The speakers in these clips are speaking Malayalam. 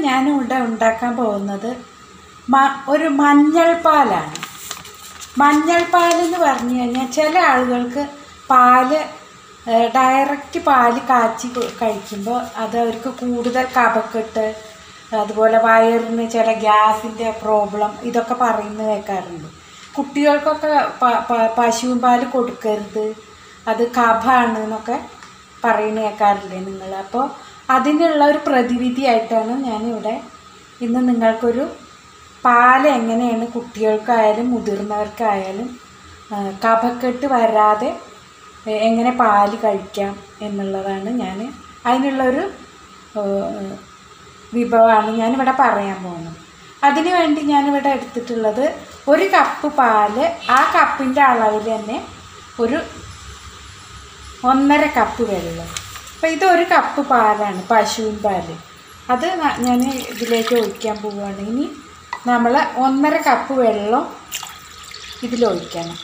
ഞാനിവിടെ ഉണ്ടാക്കാൻ പോകുന്നത് മ ഒരു മഞ്ഞൾ പാലാണ് മഞ്ഞൾ പാലെന്ന് പറഞ്ഞു കഴിഞ്ഞാൽ ചില ആളുകൾക്ക് പാല് ഏഹ്, ഡയറക്റ്റ് പാല് കാച്ചി കൊ- കഴിക്കുമ്പോൾ അത് അവർക്ക് കൂടുതൽ കഫക്കെട്ട് അതുപോലെ വയറിന് ചില ഗ്യാസിൻ്റെ പ്രോബ്ലം ഇതൊക്കെ പറയുന്നത് കേൾക്കാറുണ്ട് കുട്ടികൾക്കൊക്കെ പ- പ- പശുവിൻ പാല് കൊടുക്കരുത് അത് കഫാണ് എന്നൊക്കെ പറയുന്നത് കേൾക്കാറില്ലേ നിങ്ങൾ അപ്പോൾ അതിനുള്ള ഒരു പ്രതിവിധിയായിട്ടാണ് ഞാനിവിടെ ഇന്ന് നിങ്ങൾക്കൊരു പാല് എങ്ങനെയാണ് കുട്ടികൾക്കായാലും മുതിർന്നവർക്കായാലും ആ, കഫക്കെട്ട് വരാതെ എ, എങ്ങനെ പാല് കഴിക്കാം എന്നുള്ളതാണ് ഞാൻ അതിനുള്ളൊരു ആ, വിഭവമാണ് ഞാനിവിടെ പറയാൻ പോകുന്നത് അതിനു വേണ്ടി ഞാനിവിടെ എടുത്തിട്ടുള്ളത് ഒരു കപ്പ് പാല് ആ കപ്പിൻ്റെ അളവിൽ തന്നെ ഒരു ഒന്നര കപ്പ് വെള്ളം അപ്പോൾ ഇതൊരു കപ്പ് പാലാണ് പശുവിൻ പാല് അത് ഞാൻ ഇതിലേക്ക് ഒഴിക്കാൻ പോവുകയാണ് ഇനി നമ്മൾ ഒന്നര കപ്പ് വെള്ളം ഇതിലൊഴിക്കണം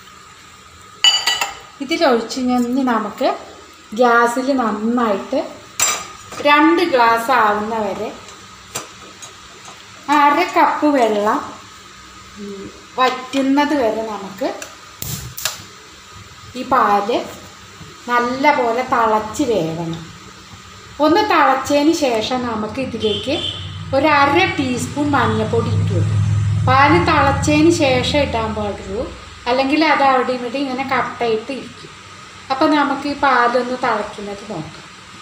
ഇതിലൊഴിച്ച് കഴിഞ്ഞ് നമുക്ക് ഗ്യാസിൽ നന്നായിട്ട് രണ്ട് ഗ്ലാസ് ആവുന്ന വരെ അര കപ്പ് വെള്ളം ഉം, വറ്റുന്നത് വരെ നമുക്ക് ഈ പാല് നല്ല പോലെ തിളച്ച് വേവണം ഒന്ന് തിളച്ചതിന് ശേഷം നമുക്ക് ഇതിലേക്ക് ഒരു അര ടീസ്പൂൺ മഞ്ഞൾപ്പൊടി ഇട്ട് കൊടുക്കും പാല് തിളച്ചതിന് ശേഷം ഇടാൻ പാടുള്ളൂ അല്ലെങ്കിൽ അത് അവിടെ ഇവിടെ ഇങ്ങനെ കട്ടയിട്ട് ഇരിക്കും അപ്പം നമുക്ക് ഈ പാലൊന്ന് തിളയ്ക്കുന്നത് നോക്കാം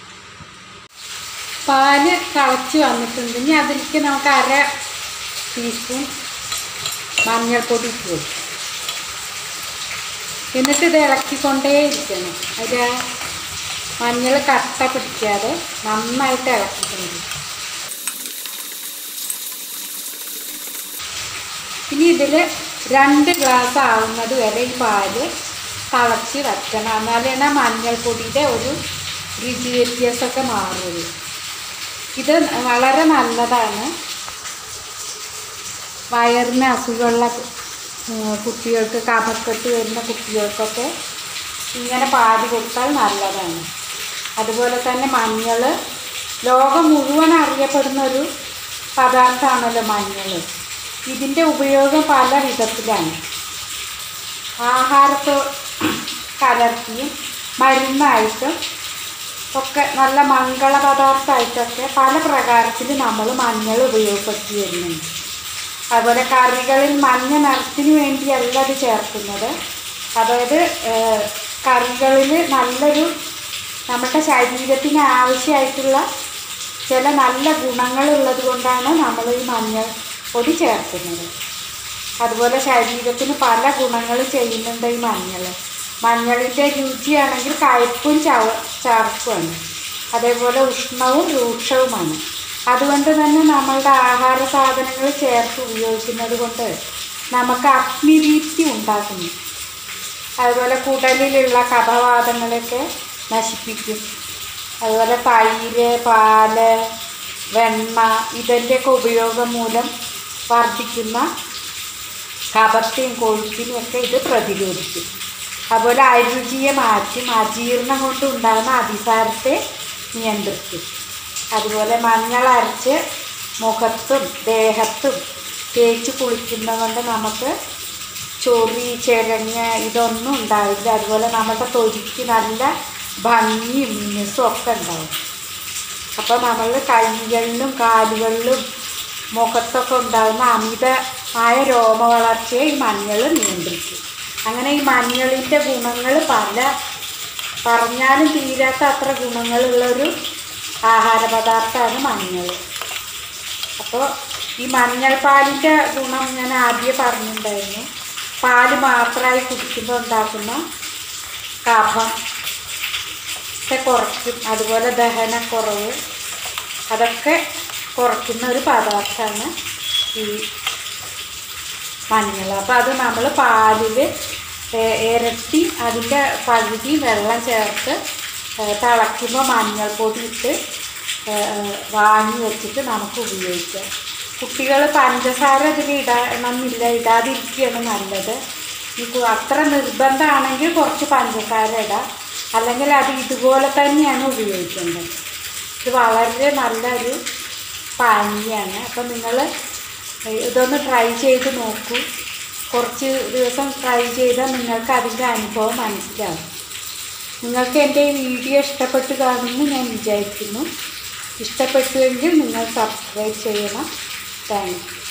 പാല് തിളച്ച് വന്നിട്ടുണ്ടെങ്കിൽ അതിലേക്ക് നമുക്ക് അര ടീസ്പൂൺ മഞ്ഞൾപ്പൊടി ഇട്ട് കൊടുക്കും എന്നിട്ട് ഇത് ഇളക്കിക്കൊണ്ടേ ഇരിക്കണം അതിൽ മഞ്ഞൾ കട്ട പിടിക്കാതെ നന്നായിട്ട് ഇളക്കിക്കൊണ്ട് ഇനി ഇതിൽ രണ്ട് ഗ്ലാസ് ആവുന്നത് വരെ ഈ പാല് തിളച്ച് വയ്ക്കണം എന്നാലാണ് മഞ്ഞൾപ്പൊടിയുടെ ഒരു രുചി വ്യത്യാസമൊക്കെ മാറുള്ളൂ ഇത് വളരെ നല്ലതാണ് വയറിന് അസുഖമുള്ള ഉം, കുട്ടികൾക്ക് കഫക്കെട്ട് വരുന്ന കുട്ടികൾക്കൊക്കെ ഇങ്ങനെ പാല് കൊടുത്താൽ നല്ലതാണ് അതുപോലെ തന്നെ മഞ്ഞൾ ലോകം മുഴുവൻ അറിയപ്പെടുന്ന ഒരു പദാർത്ഥമാണല്ലോ മഞ്ഞൾ ഇതിൻ്റെ ഉപയോഗം പല വിധത്തിലാണ് ആഹാരത്തോ കലർത്തിയും മരുന്നായിട്ടും ഒക്കെ നല്ല മംഗള പദാർത്ഥമായിട്ടൊക്കെ പല പ്രകാരത്തിൽ നമ്മൾ മഞ്ഞൾ ഉപയോഗപ്പെടുത്തി വരുന്നുണ്ട് അതുപോലെ കറികളിൽ മഞ്ഞ നിറത്തിന് വേണ്ടിയല്ല അത് ചേർക്കുന്നത് അതായത് ഏഹ്, കറികളിൽ നല്ലൊരു നമ്മുടെ ശരീരത്തിന് ആവശ്യമായിട്ടുള്ള ചില നല്ല ഗുണങ്ങളുള്ളത് കൊണ്ടാണ് നമ്മൾ ഈ മഞ്ഞൾ പൊടി ചേർക്കുന്നത് അതുപോലെ ശരീരത്തിന് പല ഗുണങ്ങൾ ചെയ്യുന്നുണ്ട് ഈ മഞ്ഞൾ മഞ്ഞളിൻ്റെ രുചിയാണെങ്കിൽ കയ്പും ചവ ചാർപ്പുമാണ് അതേപോലെ ഉഷ്ണവും രൂക്ഷവുമാണ് അതുകൊണ്ട് തന്നെ നമ്മളുടെ ആഹാര സാധനങ്ങൾ ചേർത്ത് ഉപയോഗിക്കുന്നത് കൊണ്ട് നമുക്ക് അഗ്നിദീപ്തി ഉണ്ടാക്കുന്നു അതുപോലെ കുടലിലുള്ള കഫവാദങ്ങളൊക്കെ നശിപ്പിക്കും അതുപോലെ തൈര് പാല് വെണ്ണ ഇതിൻ്റെയൊക്കെ ഉപയോഗം മൂലം വർദ്ധിക്കുന്ന കഫത്തെയും കൊഴുപ്പിനെയും ഒക്കെ ഇത് പ്രതിരോധിക്കും അതുപോലെ അരുചിയെ മാറ്റും അജീർണം കൊണ്ടുണ്ടാകുന്ന അതിസാരത്തെ നിയന്ത്രിക്കും അതുപോലെ മഞ്ഞൾ അരച്ച് മുഖത്തും ദേഹത്തും തേച്ച് കുളിക്കുന്നത് കൊണ്ട് നമുക്ക് ചൊറി ചിരങ്ങ് ഇതൊന്നും ഉണ്ടാവില്ല അതുപോലെ നമ്മുടെ തൊലിക്ക് നല്ല ഭംഗിയും മിനുസും ഒക്കെ ഉണ്ടാവും അപ്പോൾ നമ്മൾ കൈകളിലും കാലുകളിലും മുഖത്തൊക്കെ ഉണ്ടാകുന്ന അമിതമായ രോമ വളർച്ചയെ ഈ മഞ്ഞൾ നിയന്ത്രിക്കും അങ്ങനെ ഈ മഞ്ഞളിൻ്റെ ഗുണങ്ങൾ പല പറഞ്ഞാലും തീരാത്ത അത്ര ഗുണങ്ങളുള്ളൊരു ആഹാര പദാർത്ഥമാണ് മഞ്ഞൾ അപ്പോൾ ഈ മഞ്ഞൾ പാലിൻ്റെ ഗുണം ഞാൻ ആദ്യം പറഞ്ഞിട്ടുണ്ടായിരുന്നു പാല് മാത്രമായി കുടിക്കുമ്പോൾ ഉണ്ടാക്കുന്ന കഫം ഒക്കെ കുറയ്ക്കും അതുപോലെ ദഹനക്കുറവ് അതൊക്കെ കുറയ്ക്കുന്ന ഒരു പദാർത്ഥമാണ് ഈ മഞ്ഞൾ അപ്പോൾ അത് നമ്മൾ പാലിൽ ഇരട്ടി അതിൻ്റെ പകുതി വെള്ളം ചേർത്ത് ഏ, തിളയ്ക്കുമ്പോൾ മഞ്ഞൾപ്പൊടി ഇട്ട് ഏ, ഏ, വാങ്ങി വെച്ചിട്ട് നമുക്ക് ഉപയോഗിക്കാം കുട്ടികൾ പഞ്ചസാര ഇതിൽ ഇടണമെന്നില്ല ഇടാതിരിക്കുകയാണ് നല്ലത് ഇനി അത്ര നിർബന്ധമാണെങ്കിൽ കുറച്ച് പഞ്ചസാര ഇടാം അല്ലെങ്കിൽ അത് ഇതുപോലെ തന്നെയാണ് ഉപയോഗിക്കേണ്ടത് ഇത് വളരെ നല്ലൊരു പാനീയാണ് അപ്പം നിങ്ങൾ ഇതൊന്ന് ട്രൈ ചെയ്ത് നോക്കൂ കുറച്ച് ദിവസം ട്രൈ ചെയ്താൽ നിങ്ങൾക്ക് അതിൻ്റെ അനുഭവം മനസ്സിലാവും നിങ്ങൾക്ക് എൻ്റെ ഈ വീഡിയോ ഇഷ്ടപ്പെട്ട് കാണുമെന്ന് ഞാൻ വിചാരിക്കുന്നു ഇഷ്ടപ്പെട്ടുവെങ്കിൽ നിങ്ങൾ സബ്സ്ക്രൈബ് ചെയ്യണം താങ്ക് യു